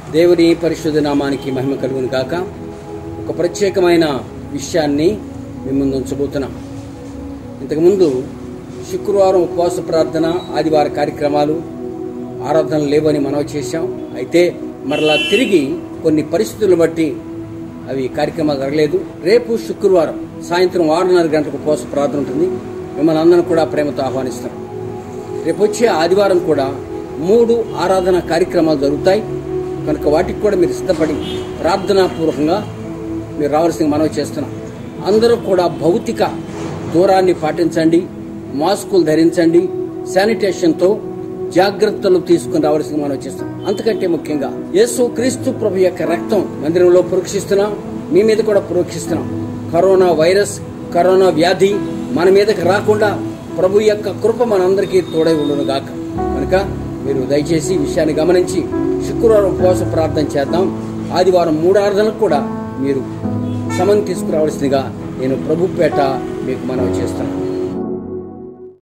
దేవుని పరిశుద్ధ నామానికి మహిమ కలుగును కాక ఒక ప్రత్యేకమైన విషయాన్ని మీ ముందు ఉంచబోతున్నాం ఇంతకుముందు శుక్రవారం ఉపవాస ప్రార్థన ఆదివార కార్యక్రమాలు ఆరాధనలు లేవని మనవి చేశాం అయితే మరలా తిరిగి కొన్ని పరిస్థితులను బట్టి అవి కార్యక్రమాలు జరగలేదు రేపు శుక్రవారం సాయంత్రం ఆరున్నర గంటలకు ఉపవాస ప్రార్థన ఉంటుంది మిమ్మల్ని అందరం కూడా ప్రేమతో ఆహ్వానిస్తాం రేపు వచ్చే ఆదివారం కూడా మూడు ఆరాధన కార్యక్రమాలు జరుగుతాయి కనుక వాటికి కూడా మీరు సిద్ధపడి ప్రార్థనాపూర్వకంగా మీరు రావాల్సిన మనవి చేస్తున్నాం అందరూ కూడా భౌతిక దూరాన్ని పాటించండి మాస్కులు ధరించండి శానిటేషన్తో జాగ్రత్తలు తీసుకుని రావాల్సిన మనం చేస్తాం అంతకంటే ముఖ్యంగా యేసు క్రీస్తు ప్రభు యొక్క రక్తం మందిరంలో పురోక్షిస్తున్నాం మీ మీద కూడా పురోక్షిస్తున్నాం కరోనా వైరస్ కరోనా వ్యాధి మన మీదకి రాకుండా ప్రభు యొక్క కృప మనందరికీ తోడై ఉండును గాక కనుక మీరు దయచేసి ఈ విషయాన్ని గమనించి శుక్రవారం ఉపవాస ప్రార్థన చేద్దాం ఆదివారం మూడు ఆరాధనలకు కూడా మీరు సమన్ తీసుకురావాల్సిందిగా నేను ప్రభుపేట మీకు మనవి చేస్తాను